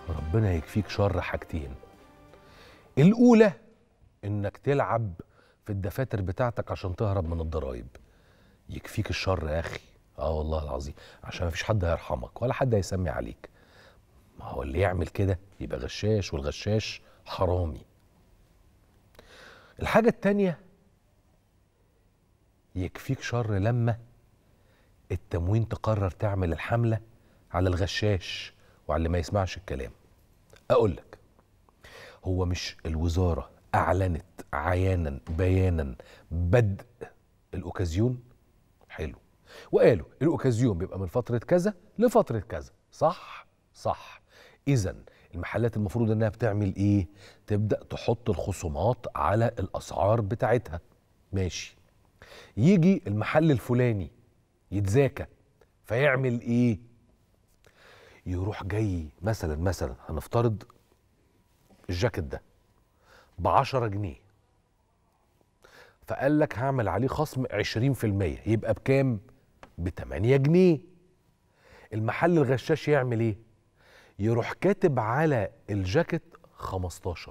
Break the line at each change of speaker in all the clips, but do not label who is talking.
ربنا يكفيك شر حاجتين الاولى انك تلعب في الدفاتر بتاعتك عشان تهرب من الضرايب يكفيك الشر يا اخي اه والله العظيم عشان مفيش حد هيرحمك ولا حد هيسمي عليك ما هو اللي يعمل كده يبقى غشاش والغشاش حرامي الحاجة التانية يكفيك شر لما التموين تقرر تعمل الحملة على الغشاش وعلى اللي ما يسمعش الكلام أقول لك هو مش الوزارة أعلنت عيانا بيانا بدء الأوكازيون حلو وقالوا الأوكازيون بيبقى من فترة كذا لفترة كذا صح صح إذا المحلات المفروض إنها بتعمل إيه تبدأ تحط الخصومات على الأسعار بتاعتها ماشي يجي المحل الفلاني يتذاكى فيعمل ايه يروح جاي مثلا مثلا هنفترض الجاكيت ده ب 10 جنيه فقال لك هعمل عليه خصم 20% يبقى بكام؟ ب 8 جنيه المحل الغشاش يعمل ايه؟ يروح كاتب على الجاكيت 15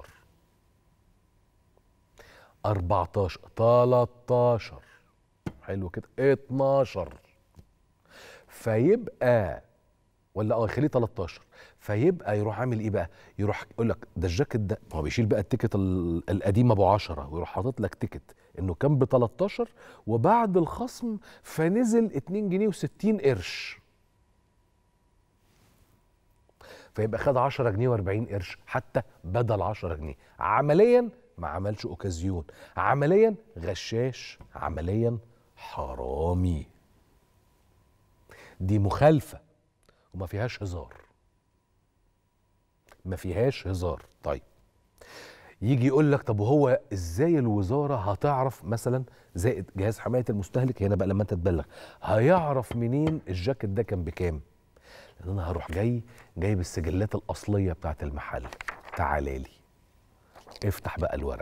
14 13 حلو كده 12 فيبقى ولا اه يخليه 13 فيبقى يروح عامل ايه بقى؟ يروح يقول لك ده الجاكيت ده هو بيشيل بقى التيكت ال- القديم ابو 10 ويروح حاطط لك تيكت انه كان ب 13 وبعد الخصم فنزل 2 جنيه و60 قرش فيبقى خد 10 جنيه و40 قرش حتى بدل 10 جنيه عمليا ما عملش اوكازيون عمليا غشاش عمليا حرامي دي مخالفة وما فيهاش هزار ما فيهاش هزار طيب يجي يقول لك طب وهو ازاي الوزاره هتعرف مثلا زائد جهاز حمايه المستهلك هنا بقى لما انت تبلغ هيعرف منين الجاكيت ده كان بكام لان انا هروح جاي جايب السجلات الاصليه بتاعت المحل تعالى لي افتح بقى الورق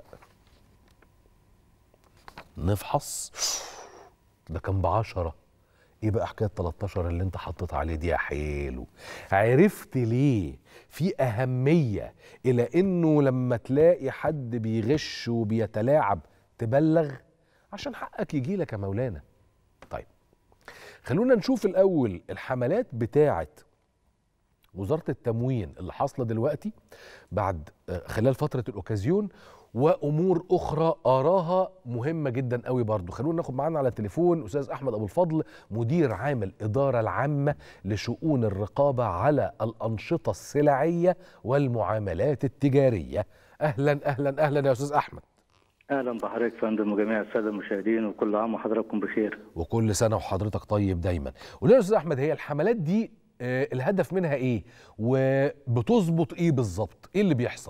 نفحص ده كان بعشرة ايه بقى حكايه 13 اللي انت حطيت عليه دي يا حلو عرفت ليه في اهميه الى انه لما تلاقي حد بيغش وبيتلاعب تبلغ عشان حقك يجي لك يا مولانا طيب خلونا نشوف الاول الحملات بتاعه وزاره التموين اللي حاصله دلوقتي بعد آه، خلال فتره الاوكازيون وامور اخرى اراها مهمه جدا قوي برضو خلونا ناخد معانا على التليفون استاذ احمد ابو الفضل مدير عام الاداره العامه لشؤون الرقابه على الانشطه السلعيه والمعاملات التجاريه اهلا اهلا اهلا يا استاذ احمد
اهلا بحضرتك يا فندم وجميع الساده المشاهدين وكل عام وحضراتكم بخير.
وكل سنه وحضرتك طيب دايما قول لنا يا استاذ احمد هي الحملات دي آه، الهدف منها ايه وبتظبط ايه بالظبط ايه اللي بيحصل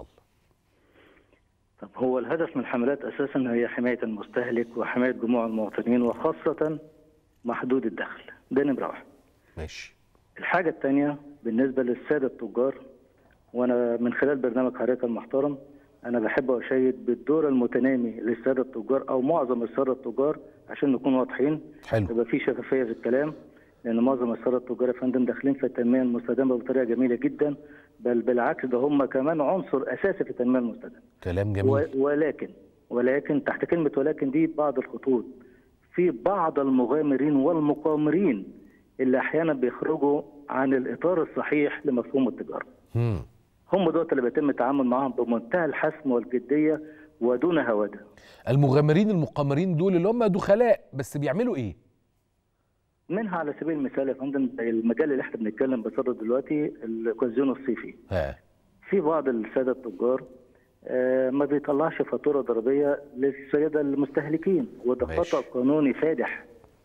طب هو الهدف من الحملات اساسا هي حمايه المستهلك وحمايه جموع المواطنين وخاصه محدود الدخل. ده نمره واحد.
ماشي
الحاجه الثانيه بالنسبه للساده التجار وانا من خلال برنامج حضرتك المحترم انا بحب اشيد بالدور المتنامي للساده التجار او معظم الساده التجار عشان نكون واضحين
حلو
يبقى في شفافيه في الكلام لان معظم الساده التجار يا فندم داخلين في التنميه المستدامه بطريقه جميله جدا بل بالعكس ده هم كمان عنصر اساسي في التنميه المستدامه
كلام
و-
جميل
ولكن ولكن تحت كلمه ولكن دي بعض الخطوط في بعض المغامرين والمقامرين اللي احيانا بيخرجوا عن الاطار الصحيح لمفهوم التجاره
مم.
هم دول اللي بيتم التعامل معهم بمنتهى الحسم والجديه ودون هواده
المغامرين المقامرين دول اللي هم دخلاء بس بيعملوا ايه
منها على سبيل المثال يا فندم زي المجال اللي احنا بنتكلم بصدده دلوقتي الاوكازيون الصيفي
ها
في بعض الساده التجار آه، ما بيطلعش فاتوره ضريبيه للساده المستهلكين وده
ماشي.
خطا قانوني فادح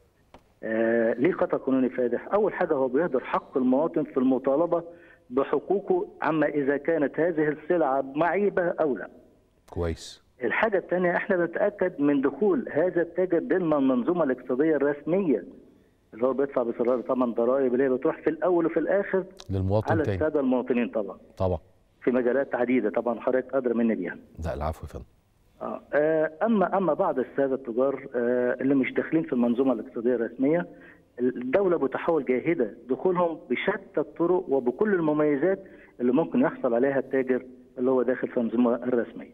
آه، ليه خطا قانوني فادح اول حاجه هو بيهدر حق المواطن في المطالبه بحقوقه عما اذا كانت هذه السلعه معيبه او لا
كويس
الحاجة الثانية احنا بنتأكد من دخول هذا التاجر ضمن المنظومة الاقتصادية الرسمية اللي هو بيدفع بصرار طبعا ضرائب اللي هي بتروح في الأول وفي الآخر
للمواطن
على
تاني
السادة المواطنين طبعا
طبعا
في مجالات عديدة طبعا حضرتك أدرى مني بيها
لا العفو يا فندم
آه. آه، أما أما بعض السادة التجار آه، اللي مش داخلين في المنظومة الاقتصادية الرسمية الدوله بتحاول جاهده دخولهم بشتى الطرق وبكل المميزات اللي ممكن يحصل عليها التاجر اللي هو داخل في الانظمه الرسميه.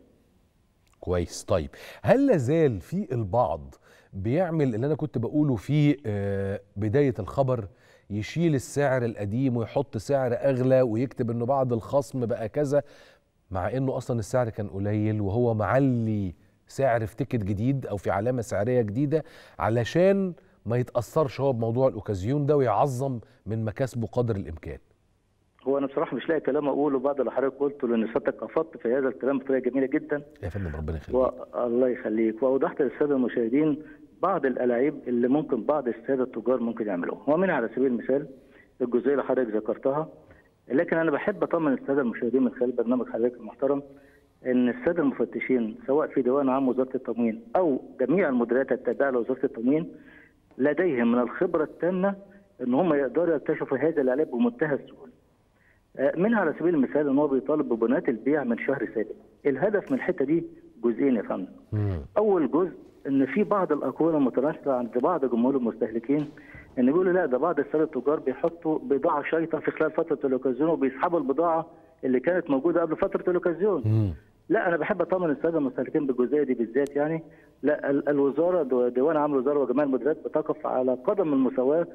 كويس طيب هل لازال في البعض بيعمل اللي انا كنت بقوله في آه، بدايه الخبر يشيل السعر القديم ويحط سعر اغلى ويكتب انه بعد الخصم بقى كذا مع انه اصلا السعر كان قليل وهو معلي سعر في تيكت جديد او في علامه سعريه جديده علشان ما يتاثرش هو بموضوع الاوكازيون ده ويعظم من مكاسبه قدر الامكان
هو انا بصراحه مش لاقي كلام اقوله بعد اللي حضرتك قلته لان سيادتك افضت في هذا الكلام بطريقه جميله جدا
يا فندم ربنا يخليك
والله يخليك واوضحت للساده المشاهدين بعض الالعاب اللي ممكن بعض الساده التجار ممكن يعملوها ومنها على سبيل المثال الجزئيه اللي حضرتك ذكرتها لكن انا بحب اطمن الساده المشاهدين من خلال برنامج حضرتك المحترم ان الساده المفتشين سواء في ديوان عام وزاره التموين او جميع المديريات التابعه لوزاره التموين لديهم من الخبره التامه ان هم يقدروا يكتشفوا هذا الالعاب بمنتهى السهوله. آه، منها على سبيل المثال ان هو بيطالب ببنات البيع من شهر سابق. الهدف من الحته دي جزئين يا فندم.
مم.
اول جزء ان في بعض الاقوال المتناثره عند بعض جمهور المستهلكين ان بيقولوا لا ده بعض الساده التجار بيحطوا بضاعه شيطه في خلال فتره الاوكازيون وبيسحبوا البضاعه اللي كانت موجوده قبل فتره الاوكازيون.
مم.
لا انا بحب اطمن الساده المستهلكين بالجزئيه دي بالذات يعني لا ال- الوزاره دو- ديوان عام الوزاره وجميع المديريات بتقف على قدم المساواه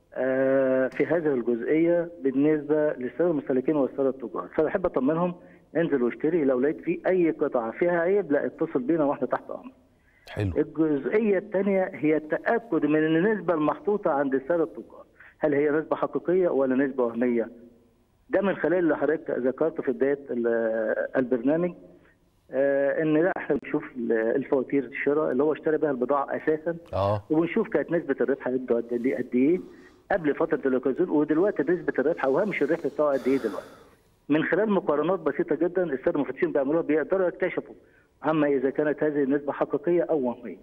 آه، في هذه الجزئيه بالنسبه للساده المستهلكين والساده التجار فبحب اطمنهم انزل واشتري لو لقيت في اي قطعه فيها عيب لا اتصل بينا واحنا تحت امر
حلو
الجزئيه الثانيه هي التاكد من ان النسبه المحطوطه عند الساده التجار هل هي نسبه حقيقيه ولا نسبه وهميه ده من خلال اللي حضرتك ذكرته في بدايه ال- البرنامج آه، ان لا احنا بنشوف ال- الفواتير الشراء اللي هو اشترى بها البضاعه اساسا
اه
وبنشوف كانت نسبه الربح عنده قد إيه- قد ايه قبل فتره الاوكازيون ودلوقتي نسبه الربح او هامش الربح بتاعه قد ايه دلوقتي من خلال مقارنات بسيطه جدا الساده المفتشين بيعملوها بيقدروا يكتشفوا اما اذا كانت هذه النسبه حقيقيه او وهميه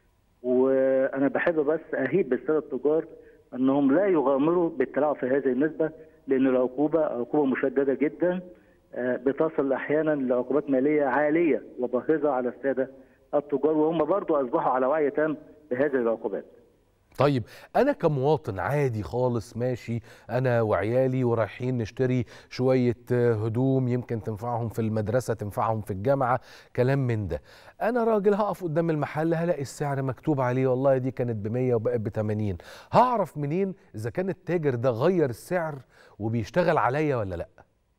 وانا بحب بس اهيب بالساده التجار انهم لا يغامروا بالتلاعب في هذه النسبه لان العقوبه عقوبه مشدده جدا آه، بتصل احيانا لعقوبات ماليه عاليه وباهظه على الساده التجار وهم برضو اصبحوا على وعي تام بهذه العقوبات.
طيب انا كمواطن عادي خالص ماشي انا وعيالي ورايحين نشتري شويه آه، هدوم يمكن تنفعهم في المدرسه تنفعهم في الجامعه كلام من ده انا راجل هقف قدام المحل هلاقي السعر مكتوب عليه والله دي كانت ب 100 وبقت ب 80 هعرف منين اذا كان التاجر ده غير السعر وبيشتغل عليا ولا لا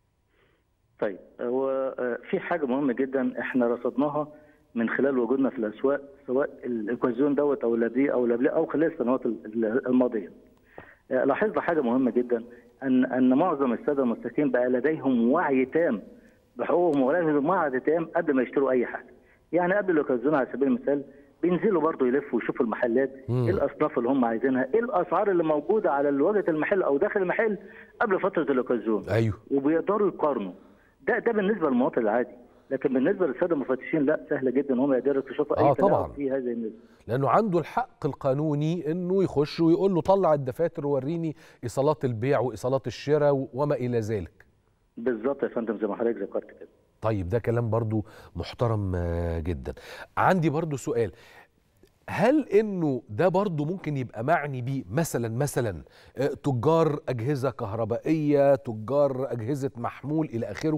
طيب هو آه، في حاجه مهمه جدا احنا رصدناها من خلال وجودنا في الاسواق سواء الاوكازيون دوت او اللي قبليه او اللي قبليه او خلال السنوات ال- ال- الماضيه. آه، لاحظنا حاجه مهمه جدا ان ان معظم الساده المستهلكين بقى لديهم وعي تام بحقوقهم ولديهم وعي تام قبل ما يشتروا اي حاجه. يعني قبل الاوكازيون على سبيل المثال بينزلوا برضه يلفوا ويشوفوا المحلات
مم.
ايه الاصناف اللي هم عايزينها، ايه الاسعار اللي موجوده على واجهه المحل او داخل المحل قبل فتره الاوكازيون.
ايوه
وبيقدروا يقارنوا ده ده بالنسبه للمواطن العادي لكن بالنسبه للساده المفتشين لا سهله جدا ان هم يقدروا يكتشفوا
آه
اي تلاعب
طبعاً.
في هذه النسبه
لانه عنده الحق القانوني انه يخش ويقول له طلع الدفاتر ووريني ايصالات البيع وايصالات الشراء وما الى ذلك
بالظبط يا فندم زي ما حضرتك ذكرت كده
طيب ده كلام برضو محترم آه، جدا عندي برضو سؤال هل انه ده برضو ممكن يبقى معني بيه مثلا مثلا آه، تجار اجهزه كهربائيه تجار اجهزه محمول الى اخره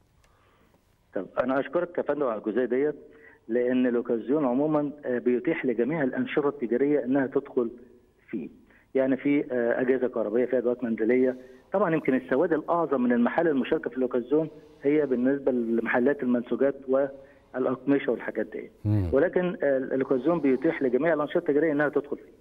طب انا اشكرك يا فندم على الجزئيه ديت لان الاوكازيون عموما آه، بيتيح لجميع الانشطه التجاريه انها تدخل فيه يعني في آه، اجهزه كهربائيه في ادوات منزليه طبعا يمكن السواد الاعظم من المحال المشاركه في الاوكازيون هي بالنسبه لمحلات المنسوجات والاقمشه والحاجات دي
مم.
ولكن آه، الاوكازيون بيتيح لجميع الانشطه التجاريه انها تدخل فيه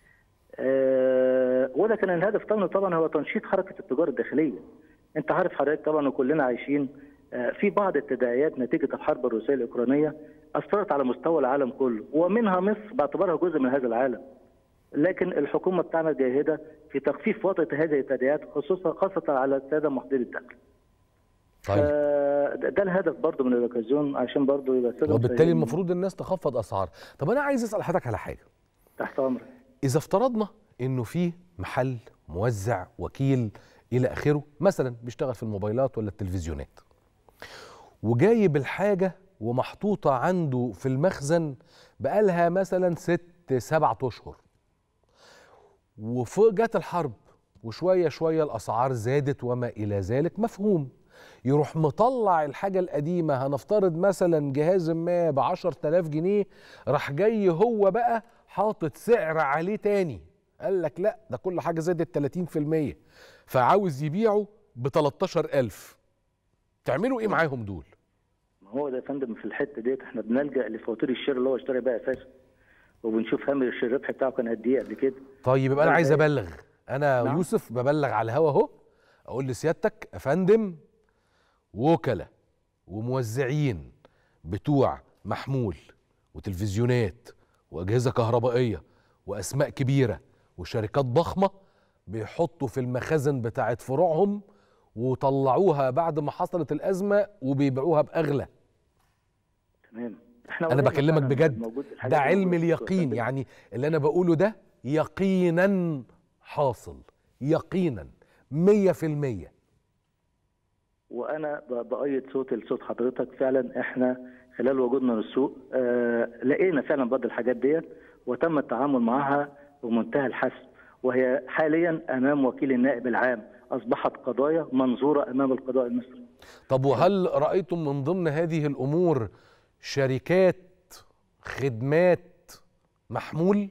آه، ولكن الهدف طبعا طبعا هو تنشيط حركه التجاره الداخليه. انت عارف حضرتك طبعا وكلنا عايشين آه، في بعض التداعيات نتيجه الحرب الروسيه الاوكرانيه اثرت على مستوى العالم كله ومنها مصر باعتبارها جزء من هذا العالم. لكن الحكومه بتعمل جاهده في تخفيف وطأة هذه التداعيات خصوصا خاصه على الساده محضري الدخل.
طيب
آه، ده ده الهدف برضو من الاوكازيون عشان برضو يبقى الساده
وبالتالي
المساهمين
المفروض الناس تخفض اسعار طب انا عايز اسال حضرتك على حاجه
تحت امرك.
اذا افترضنا انه في محل موزع وكيل الى اخره مثلا بيشتغل في الموبايلات ولا التلفزيونات وجايب الحاجه ومحطوطه عنده في المخزن بقالها مثلا ست سبعة اشهر وفوق جت الحرب وشويه شويه الاسعار زادت وما الى ذلك مفهوم يروح مطلع الحاجه القديمه هنفترض مثلا جهاز ما ب 10000 جنيه راح جاي هو بقى حاطط سعر عليه تاني قال لك لا ده كل حاجه زادت 30% فعاوز يبيعه ب 13000 تعملوا ايه معاهم دول
ما هو ده يا فندم في الحته ديت احنا بنلجا لفواتير الشراء اللي هو اشترى بيها اساسا وبنشوف هامش الربح بتاعه كان قد ايه قبل كده
طيب يبقى انا
طيب
عايز
إيه؟
ابلغ انا
نعم.
يوسف ببلغ على الهوا اهو اقول لسيادتك يا فندم وكلاء وموزعين بتوع محمول وتلفزيونات واجهزه كهربائيه واسماء كبيره وشركات ضخمه بيحطوا في المخازن بتاعت فروعهم وطلعوها بعد ما حصلت الازمه وبيبيعوها باغلى
تمام احنا
انا
ورينا
بكلمك
فعلاً
بجد
موجود الحاجات
ده
دي
علم
موجودة في السوق يا
اليقين
فندم.
يعني اللي انا بقوله ده يقينا حاصل يقينا مية في المية
وانا ب- بايد صوتي لصوت حضرتك فعلا احنا خلال وجودنا للسوق آه لقينا فعلا بعض الحاجات ديت وتم التعامل معها بمنتهى الحسم وهي حاليا امام وكيل النائب العام اصبحت قضايا منظوره امام القضاء المصري
طب وهل رأيتم من ضمن هذه الأمور شركات خدمات محمول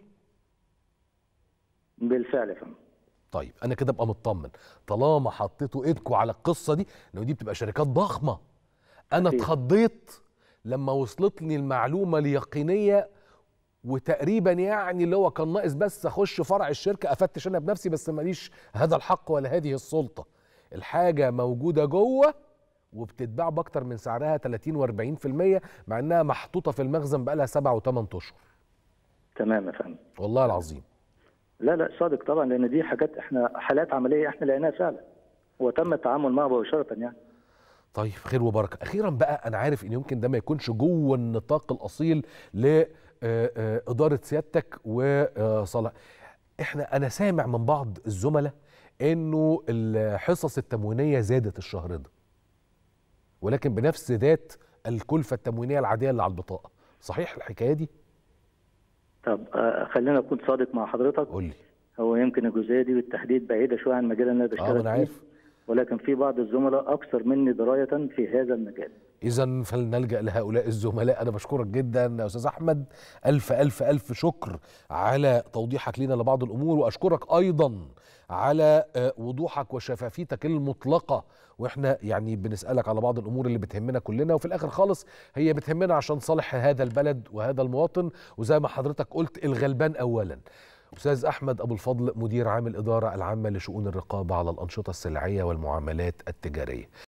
بالفعل يا فندم
طيب انا كده ابقى مطمن طالما حطيتوا ايدكم على القصه دي لو دي بتبقى شركات ضخمه انا
أكيد.
اتخضيت لما وصلت لي المعلومه اليقينيه وتقريبا يعني اللي هو كان ناقص بس اخش فرع الشركه افتش انا بنفسي بس ماليش هذا الحق ولا هذه السلطه الحاجه موجوده جوه وبتتباع باكتر من سعرها 30 و40% مع انها محطوطه في المخزن بقالها 7 و8 اشهر
تمام يا فندم
والله العظيم
لا لا صادق طبعا لان دي حاجات احنا حالات عمليه احنا لقيناها فعلا وتم التعامل معها مباشره يعني
طيب خير وبركه اخيرا بقى انا عارف ان يمكن ده ما يكونش جوه النطاق الاصيل لاداره سيادتك وصلاح احنا انا سامع من بعض الزملاء انه الحصص التموينيه زادت الشهر ده ولكن بنفس ذات الكلفه التموينيه العاديه اللي على البطاقه صحيح الحكايه دي
طب آه خلينا اكون صادق مع حضرتك
قول لي
هو يمكن الجزئيه دي بالتحديد بعيده شويه عن المجال اللي انا
اه
بشتغل
انا
فيه
عارف
ولكن في بعض الزملاء اكثر مني درايه في هذا المجال
إذا فلنلجأ لهؤلاء الزملاء أنا بشكرك جدا يا أستاذ أحمد ألف ألف ألف شكر على توضيحك لنا لبعض الأمور وأشكرك أيضا على آه، وضوحك وشفافيتك المطلقة وإحنا يعني بنسألك على بعض الأمور اللي بتهمنا كلنا وفي الآخر خالص هي بتهمنا عشان صالح هذا البلد وهذا المواطن وزي ما حضرتك قلت الغلبان أولا أستاذ أحمد أبو الفضل مدير عام الإدارة العامة لشؤون الرقابة على الأنشطة السلعية والمعاملات التجارية